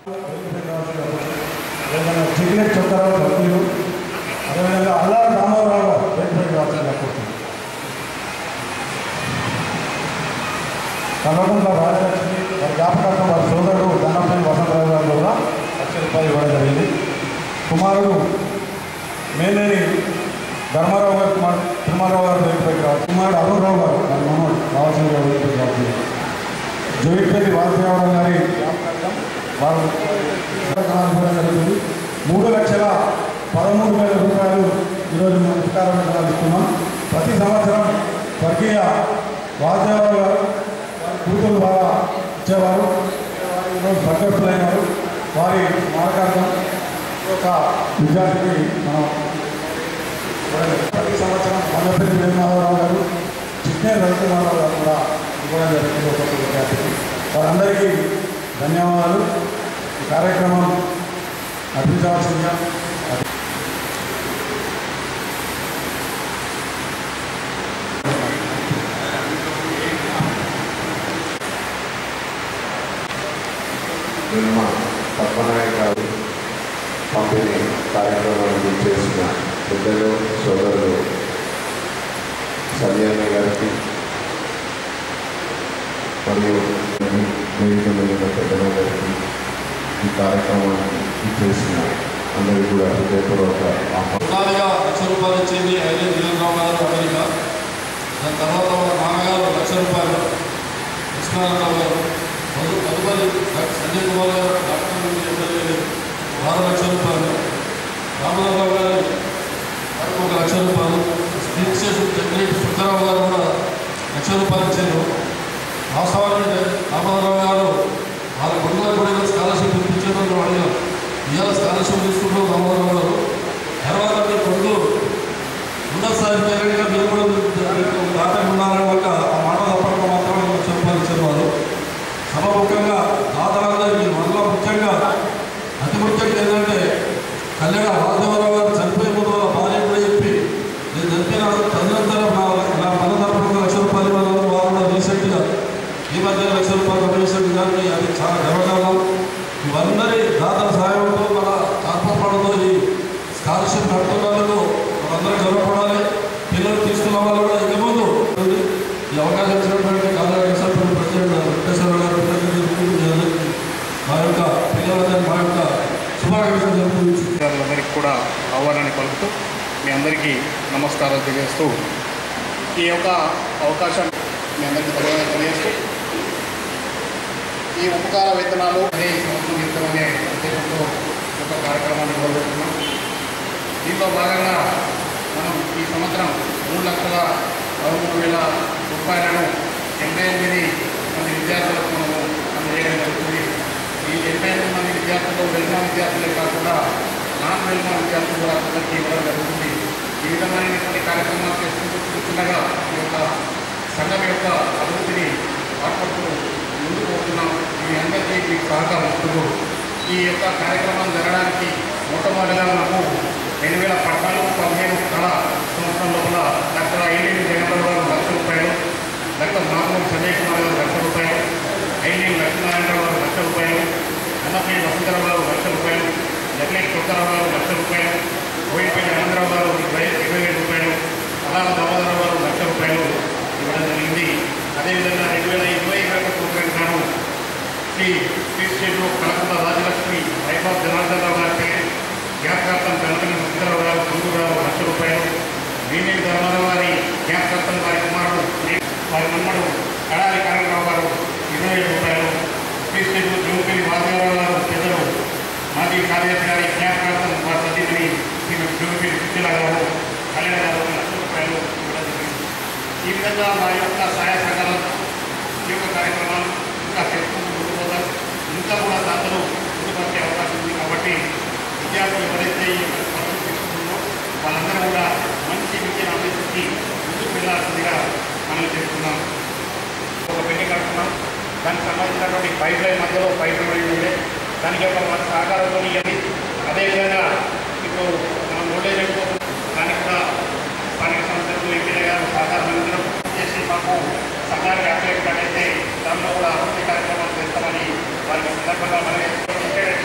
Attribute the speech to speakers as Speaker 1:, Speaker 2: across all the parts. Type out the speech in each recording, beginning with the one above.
Speaker 1: అదేవిధంగా చిగ్లెట్ చొక్కరావు సభ్యులు అదేవిధంగా అల్లారు రామారావు గారు వెంకటరెడ్డి రాష్ట్రంగా కూర్చున్నారు కల్వకుంట్ల రాజలక్ష్మి వారి జ్ఞాపకార్థం వారి సోదరుడు ధనపల్లి వసంతరావు గారు కూడా లక్ష రూపాయలు ఇవ్వడం జరిగింది కుమారుడు మేలేని ధర్మారావు గారు కుమార్ తిరుమారావు గారు వెంకటరెడ్డి రావు కుమారుడు అరుణరావు గారు వారి మనోడు రావాల్సిన గారు వెంకటరెడ్డి రావు జోయిపల్లి వాసుదేవరావు గారి జ్ఞాపకార్థం వారు కార్యక్రమాలు కూడా జరుగుతుంది మూడు లక్షల పదమూడు వేల రూపాయలు ఈరోజు మనం ఉపకారం ఇస్తున్నాం ప్రతి సంవత్సరం స్వర్గీయ వాసుదేవరావు గారు వారి కూతురు బాగా ఇచ్చేవారు వారు ఈరోజు స్వర్గస్థులైనారు వారి స్మారకార్థం ఒక విద్యార్థికి మనం ప్రతి సంవత్సరం మల్లపల్లి వేణుమాధవరావు గారు చిట్నే రవికుమారరావు గారు కూడా ఇవ్వడం జరిగింది ఒక్కొక్క విద్యార్థికి వారందరికీ ధన్యవాదాలు ఈ కార్యక్రమం నటించవలసిందిగా
Speaker 2: నిన్న పద్మనాయక గారు పంపిణీ కార్యక్రమాన్ని చేసిన పెద్దలు సోదరులు సంజయ్ గారికి మరియు వేదిక మీద ఉన్న పెద్దల గారికి ఈ కార్యక్రమాన్ని చేసిన అందరికీ కూడా హృదయపూర్వక ఆహ్వానం
Speaker 3: పునాదిగా లక్ష రూపాయలు ఇచ్చింది ఐదు నీలరావు గారు అమెరికా దాని తర్వాత వాళ్ళ నాన్నగారు లక్ష రూపాయలు కృష్ణారావు గారు తదు- తదుపరి డాక్టర్ సంజయ్ కుమార్ గారు డాక్టర్ నుండి ఎమ్మెల్యే ఆరు లక్షల రూపాయలు రామరావు గారు వారికి ఒక లక్ష రూపాయలు స్పీక్ చేసిన సెక్రటరీ సుబ్బారావు గారు కూడా లక్ష రూపాయలు ఇచ్చారు వాస్తవానికి రామారావు గారు వాళ్ళ కొడుకులకు కూడా ఇలా స్కాలర్షిప్ ఇప్పించారు అడిగారు ఇవాళ స్కాలర్షిప్ తీసుకుంటారు రామారావు గారు తర్వాత మీ కొడుకు ఉన్నత స్థాయి పేరెంట్గా మీరు కూడా దాటకు ఉన్నారని ఒక ఆ మాట తప్పడం మాత్రమే లక్ష రూపాయలు ఇచ్చారు వారు సభముఖంగా దాతలందరికీ మనలో ముఖ్యంగా అతి ముఖ్యంగా ఏంటంటే కళ్యాణ వాసుదేవరావు గారు చనిపోయే ముందు వాళ్ళ భార్య కూడా చెప్పి నేను చనిపోయిన తదనంతరం నా నా మన తరపున ఒక లక్ష రూపాయలు ఇవ్వాలని వారు కూడా రీసెంట్గా ఈ మధ్య లక్ష రూపాయలు రమేశ్వర్ గారికి అది చాలా గర్వకాలం ఇవన్నీ దాతల సహాయంతో మన ఆత్మపడంతో ఈ స్కాలర్షిప్ నడుతున్నందుకు మనందరం గర్వపడాలి పిల్లలు తీసుకున్న వాళ్ళు కూడా ఇక ముందు ఈ అవకాశం ఇచ్చినటువంటి కాదా ప్రెసిడెంట్ వెంకటేశ్వర గారు పిల్లలకి మా యొక్క పిల్లలందరికీ మా యొక్క శుభాకాంక్షలు జరుపుకుంటున్నాను
Speaker 4: అధికారులందరికీ కూడా ఆహ్వానాన్ని పలుకుతూ మీ అందరికీ నమస్కారాలు తెలియజేస్తూ ఈ యొక్క అవకాశం మీ అందరికీ ధన్యవాదాలు తెలియజేస్తూ ఈ ఉపకార వేతనాలు అనే సంవత్సరం ఇస్తామనే ఉద్దేశంతో ఒక కార్యక్రమాన్ని మొదలుపెడుతున్నాం దీంట్లో భాగంగా మనం ఈ సంవత్సరం మూడు లక్షల పదమూడు వేల రూపాయలను ఎనభై ఎనిమిది మంది విద్యార్థులకు మనము అందజేయడం జరుగుతుంది ఈ ఎనభై ఎనిమిది మంది విద్యార్థులు వెల్మా విద్యార్థులే కాకుండా నాన్ వెల్మా విద్యార్థులు కూడా అందరికీ ఇవ్వడం జరుగుతుంది ఈ విధమైనటువంటి కార్యక్రమాలు చేసుకుంటూ చూస్తుండగా ఈ యొక్క సంఘం యొక్క అభివృద్ధిని పాటుపడుతూ ముందుకు పోతున్నాం మీ అందరికీ మీకు సహకారం ఇస్తూ ఈ యొక్క కార్యక్రమం జరగడానికి మొట్టమొదటిగా మనకు రెండు వేల పద్నాలుగు పదిహేను కళ సంవత్సరం లోపల డాక్టర్ ఐఎన్ఎన్ జగన్ గారు లక్ష రూపాయలు డాక్టర్ నాగమూరి సంజయ్ కుమార్ గారు లక్ష రూపాయలు ఐఎన్ఎన్ లక్ష్మీనారాయణరావు గారు లక్ష రూపాయలు అన్నపల్లి వసంతరావు గారు లక్ష రూపాయలు జగలేష్ కొత్తరావు గారు లక్ష రూపాయలు కోయిపల్లి ఆనందరావు గారు ఇరవై ఇరవై వేల రూపాయలు అలాగ దామోదరరావు గారు లక్ష రూపాయలు ఇవ్వడం జరిగింది అదేవిధంగా రెండు వేల ఇరవై ఇరవై ఒకటి ప్రోగ్రాం గాను శ్రీ శ్రీ స్టేట్లో కలకుంట రాజలక్ష్మి వైభవ్ జనార్దన్ రావు గారికి జ్ఞాపకార్థం కనకని సుందరరావు గారు గుండూరావు లక్ష రూపాయలు వీణి ధర్మారావు గారి జ్ఞాపకార్థం వారి కుమారుడు వారి మమ్మడు కడాలి కరణరావు గారు ఇరవై వేల రూపాయలు శ్రీ స్టేట్లో జోగిపల్లి వాసుదేవరావు గారు పెద్దలు మాజీ కార్యదర్శి గారి జ్ఞాపకార్థం వారి సతీమణి శ్రీ జోగిపల్లి సుశీల గారు కళ్యాణ గారు ఒక లక్ష రూపాయలు ఇవ్వడం జరిగింది ఈ విధంగా మా యొక్క సహాయ సహకారం ఈ యొక్క కార్యక్రమాలు ఇంకా చేసుకుంటూ ముందుకు పోతాం ఇంకా కూడా దాంట్లో ముందుకు వచ్చే అవకాశం ఉంది కాబట్టి విద్యార్థులు ఎవరైతే ఈ పనులు తీసుకుంటున్నారో వాళ్ళందరూ కూడా మంచి విద్యను అభ్యసించి ముందుకు వెళ్ళాల్సిందిగా మనం చేస్తున్నాం ఒక పెళ్లి కడుతున్నాం దానికి సంబంధించినటువంటి పైప్ లైన్ మధ్యలో పైప్ లైన్ ఉండే దానికి ఒక మన సహకారంతో ఇవ్వండి అదేవిధంగా ఇప్పుడు మనం ఓల్డేజ్ అయిపోతున్నాం దానికి కూడా స్థానిక సంస్థలు ఎంపీల గారు సహకారం అందించడం చేసి మాకు సంఘానికి అప్లై అయితే దానిలో కూడా అభివృద్ధి కార్యక్రమాలు చేస్తామని వారికి సందర్భంగా మనం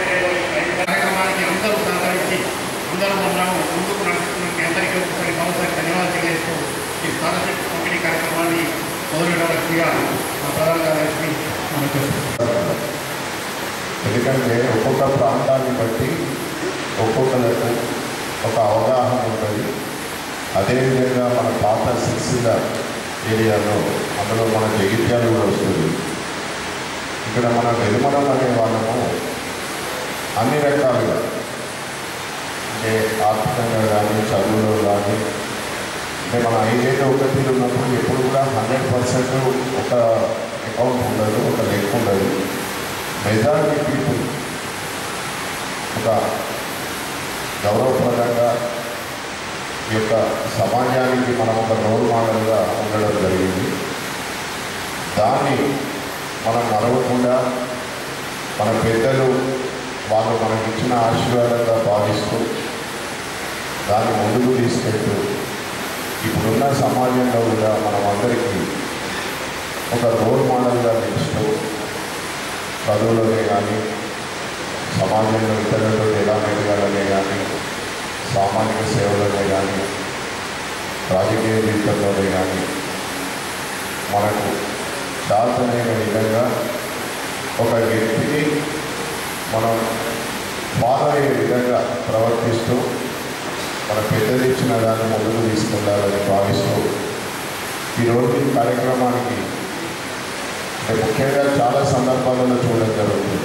Speaker 4: మనస్ఫూర్తిగా మా ప్రధాన కార్యదర్శిని మనం చేస్తున్నాం
Speaker 2: ఎందుకంటే ఒక్కొక్క ప్రాంతాన్ని బట్టి ఒక్కొక్కలకు ఒక అవగాహన ఉంటుంది అదేవిధంగా మన పాత సిరిసిల్ల ఏరియాలో అందులో మన జగిత్యాలు కూడా వస్తుంది ఇక్కడ మన వెలుమడం అనే వాళ్ళము అన్ని రకాలుగా అంటే ఆర్థికంగా కానీ చదువులో కానీ అంటే మన ఐదేళ్ళు ఒక తీరు ఉన్నప్పుడు ఎప్పుడు కూడా హండ్రెడ్ పర్సెంట్ ఒక అకౌంట్ ఉండదు ఒక లెక్క ఉండదు మెజారిటీ పీపుల్ ఒక గౌరవప్రదంగా ఈ యొక్క సమాజానికి మనం ఒక రోల్ మోడల్గా ఉండడం జరిగింది దాన్ని మనం మరవకుండా మన పెద్దలు వాళ్ళు మనకి ఇచ్చిన ఆశీర్వాదంగా భావిస్తూ దాన్ని ముందుకు తీసుకెళ్తూ ఇప్పుడున్న సమాజంలో కూడా మనం అందరికీ ఒక రోల్ మోడల్గా నిలుస్తూ చదువులోనే కానీ సమాజంలో ఇతరులతో ఎలా మెలగాలనే కానీ సామాజిక సేవలోనే కానీ రాజకీయ జీవితంలోనే కానీ మనకు శాతనైన విధంగా ఒక వ్యక్తిని మనం ఫాలో అయ్యే విధంగా ప్రవర్తిస్తూ మన పెద్దలు ఇచ్చిన దాన్ని ముందుకు తీసుకెళ్లాలని భావిస్తూ ఈరోజు ఈ కార్యక్రమానికి అంటే ముఖ్యంగా చాలా సందర్భాలలో చూడడం జరుగుతుంది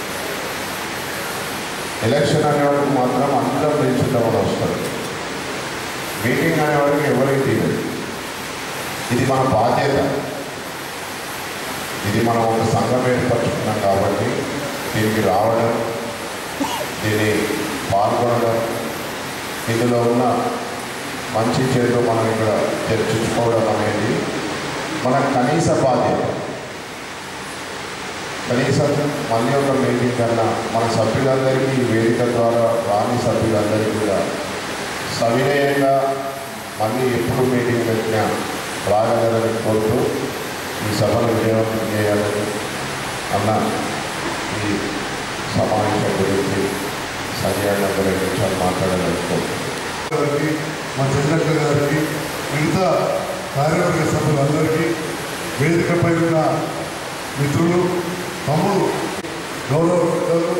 Speaker 2: ఎలక్షన్ అనేవాడికి మాత్రం అందరం నిల్చుంటామని వస్తారు మీటింగ్ అనేవాడికి ఎవరికి తెలియదు ఇది మన బాధ్యత ఇది మనం ఒక సంఘం ఏర్పరచుకున్నాం కాబట్టి దీనికి రావడం దీన్ని పాల్గొనడం ఇందులో ఉన్న మంచి చెడు మనం ఇక్కడ చర్చించుకోవడం అనేది మన కనీస బాధ్యత కనీసం మళ్ళీ ఒక మీటింగ్ కన్నా మన సభ్యులందరికీ ఈ వేదిక ద్వారా రాని సభ్యులందరికీ కూడా సవినయంగా మళ్ళీ ఎప్పుడు మీటింగ్ పెట్టినా రాగలరని కోరుతూ ఈ సభను విజయవంతం చేయాలని అన్న ఈ సమావేశం గురించి సరియాగా రెండు నిమిషాలు మాట్లాడాలనుకుంటున్నాను
Speaker 5: గారికి మా చంద్రక్క గారికి మిగతా కార్యవర్గ సభ్యులందరికీ వేదికపై ఉన్న మిత్రులు తమ్ముడు గౌరవ పెద్దలు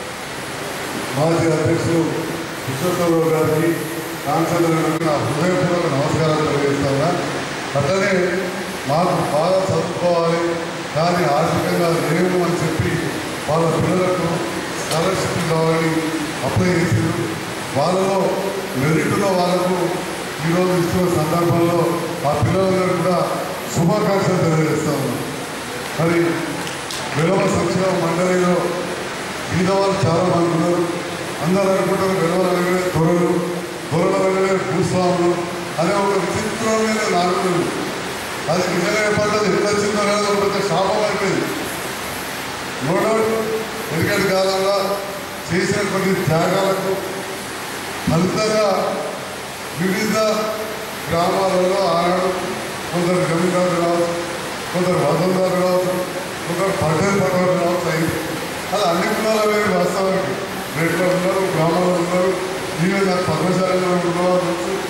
Speaker 5: మాజీ అధ్యక్షులు విశ్వరావు గారికి కాంచంద్ర గారికి నా హృదయపూర్వక నమస్కారాలు తెలియజేస్తున్నా అట్లనే మాకు బాగా చదువుకోవాలి కానీ ఆర్థికంగా లేవు అని చెప్పి వాళ్ళ పిల్లలకు స్కాలర్షిప్ కావాలని అప్లై చేసిండ్రు వాళ్ళలో మెరిట్ ఉన్న వాళ్ళకు ఈరోజు ఇస్తున్న సందర్భంలో ఆ పిల్లలందరూ కూడా శుభాకాంక్షలు తెలియజేస్తా ఉన్నాం మరి విలువ సంక్షేమ మండలిలో బీదవాళ్ళు చాలా మంది ఉన్నారు అందరూ అనుకుంటారు విలువలు అనగానే దొరలు దొరలు అనగానే భూస్వాములు అనే ఒక విచిత్రమైన నాలుగు అది నిజంగా ఏర్పడ్డది ఎట్లా వచ్చిందో అనేది ఒక పెద్ద శాపం అయిపోయింది నో డౌట్ ఎందుకంటే కాలంలో చేసిన కొన్ని త్యాగాలకు ఫలితంగా వివిధ గ్రామాలలో ఆనాడు కొందరు జమీందారు కావచ్చు కొందరు వదందారు కావచ్చు కొందరు పటేల్ పటవారు కావచ్చు అయింది అది అన్ని కులాల వేరు వాస్తవానికి రెడ్లో ఉన్నారు గ్రామాల్లో ఉన్నారు ఈవెన్ పద్మశాలలో ఉన్నవారు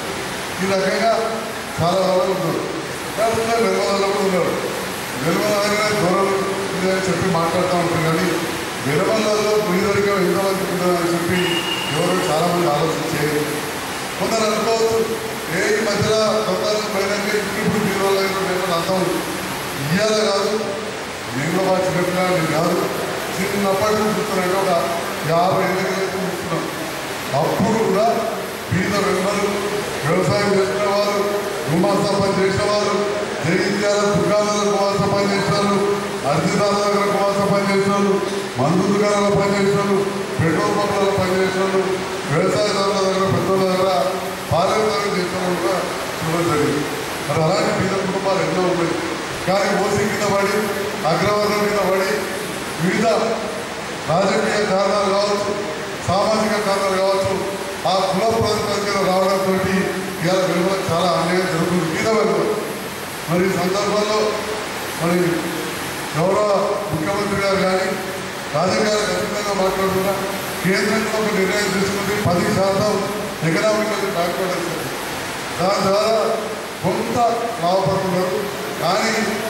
Speaker 5: ఈ రకంగా చాలా వాళ్ళు ఉన్నారు కాకుండా వెలువలలో కూడా ఉన్నారు వెలువలనే దూరం ఇది అని చెప్పి మాట్లాడుతూ ఉంటారు కానీ వెలువలలో పులిదరిగా ఎంతమంది ఉంటుందని చెప్పి ఎవరు చాలామంది ఆలోచించేది కొందరు అనుకోవచ్చు ఏ ఈ మధ్యలో కొత్త పోయినాక ఇప్పుడు మీ వల్ల మేము అర్థం ఇయ్యాల కాదు నేను మా చిన్నపిల్లలు కాదు చిన్నప్పటి నుంచి చూస్తున్నాను ఒక యాభై ఏళ్ళ క్రితం చూస్తున్నాం అప్పుడు కూడా బీద వెంబలు వ్యవసాయం చేసుకునే వాళ్ళు గుమాస్తా పని చేసేవాళ్ళు జగిత్యాల దుకాణాల గుమాస్తా పని చేసేవాళ్ళు అర్జీదారుల దగ్గర గుమాస్తా పని చేసేవాళ్ళు మందు దుకాణాల పని చేసేవాళ్ళు పెట్రోల్ పంపులలో పని చేసేవాళ్ళు వ్యవసాయదారుల దగ్గర పెట్రోల్ దగ్గర పాలెదారులు చేసేవాళ్ళు కూడా చూడడం జరిగింది మరి అలాంటి బీద కుటుంబాలు ఎన్నో ఉన్నాయి కానీ ఓసీ కింద పడి అగ్రవర్ణం కింద పడి వివిధ రాజకీయ కారణాలు కావచ్చు సామాజిక కారణాలు కావచ్చు ఆ కుల ప్రాతిపదికన రావడంతో ఇవాళ వెలువలకు చాలా అన్యాయం జరుగుతుంది మీద వెలువ మరి ఈ సందర్భంలో మరి గౌరవ ముఖ్యమంత్రి గారు కానీ రాజకీయాలు ఖచ్చితంగా మాట్లాడుతున్నా కేంద్రంలో ఒక నిర్ణయం తీసుకుంది పది శాతం ఎకనామికల్ బ్యాక్వర్డ్ అవుతుంది. దాని ద్వారా కొంత లాభపడుతున్నారు కానీ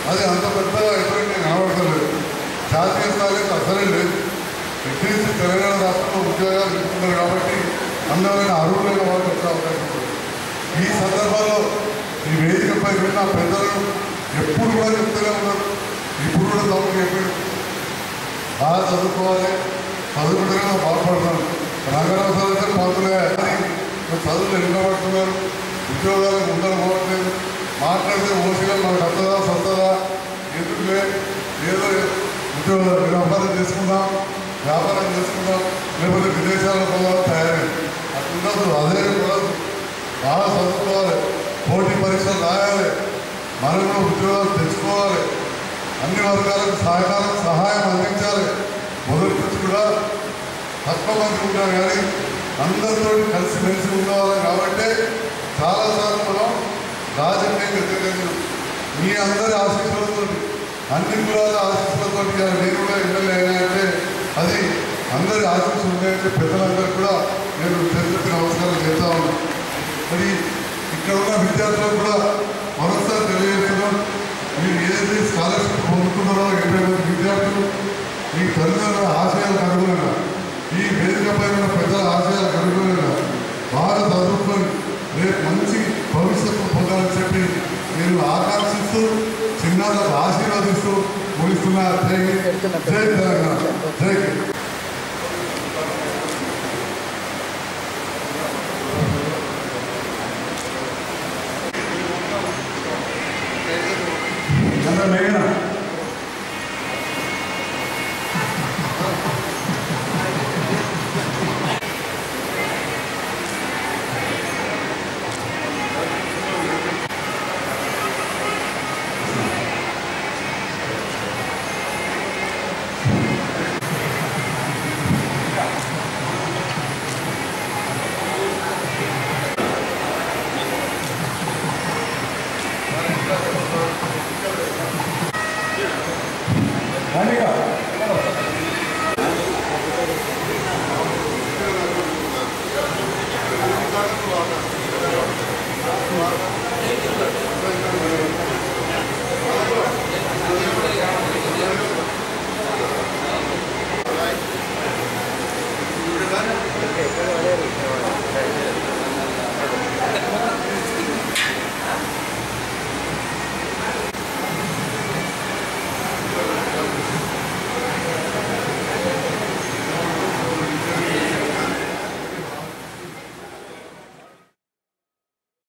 Speaker 5: అది అంత పెద్దగా ఎప్పుడైతే కనబడతలేదు జాతీయ స్థాయిలో అసలే లేదు ఎక్కించి తెలంగాణ రాష్ట్రంలో ఉద్యోగాలు ఇస్తున్నారు కాబట్టి అందమైన అర్హులైన వాళ్ళకి వచ్చే అవకాశం ఉంది ఈ సందర్భంలో ఈ వేదికపై ఉన్న పెద్దలు ఎప్పుడు కూడా చెప్తూనే ఉన్నారు ఇప్పుడు కూడా తమకు చెప్పారు బాగా చదువుకోవాలి చదువుకుంటేనే బాగుపడతాం నగరాలు అయితే పంతులే అని చదువులు ఎన్నబడుతున్నారు ఉద్యోగాలు ముందర పోవట్లేదు మాట్లాడితే ఓసిగా మనకు వస్తుందా సొంతదా ఎందుకులే ఏదో ఉద్యోగాలు వ్యాపారం చేసుకుందాం వ్యాపారం చేసుకుందాం లేకపోతే విదేశాలకు పోదాం తయారైంది అట్లుండదు అదే కూడా బాగా చదువుకోవాలి పోటీ పరీక్షలు రాయాలి మనం కూడా ఉద్యోగాలు తెచ్చుకోవాలి అన్ని వర్గాలకు సహకారం సహాయం అందించాలి మొదటి నుంచి కూడా తక్కువ మంది ఉంటారు కానీ అందరితో కలిసిమెలిసి ఉండవాలి కాబట్టి చాలాసార్లు మనం రాజకీయంగా ఎదుర్కొన్నాం మీ అందరి ఆశీస్సులతో అన్ని కులాల ఆశీస్సులతో ఇవాళ నేను కూడా ఎమ్మెల్యే అయినా అంటే అది అందరి ఆశీస్సులు ఉన్నాయంటే పెద్దలందరూ కూడా నేను తెలుగు నమస్కారం చేస్తా ఉన్నాను మరి ఇక్కడ ఉన్న విద్యార్థులకు కూడా మరొకసారి తెలియజేస్తున్నాం మీరు ఏదైతే స్కాలర్షిప్ పొందుతున్నారో ఇరవై మంది విద్యార్థులు మీ తల్లిదండ్రుల ఆశయాలకు అనుగుణంగా ఈ వేదికపై ఉన్న పెద్దల ఆశయాలకు అనుగుణంగా బాగా చదువుకొని రేపు మంచి భవిష్యత్తు పొందాలని చెప్పి నేను ఆకాంక్షిస్తూ చిన్నారులకు ఆశీర్వదిస్తూ ముగిస్తున్న జై హింద్, జై తెలంగాణ జై హింద్.
Speaker 1: చంద్ర మేఘన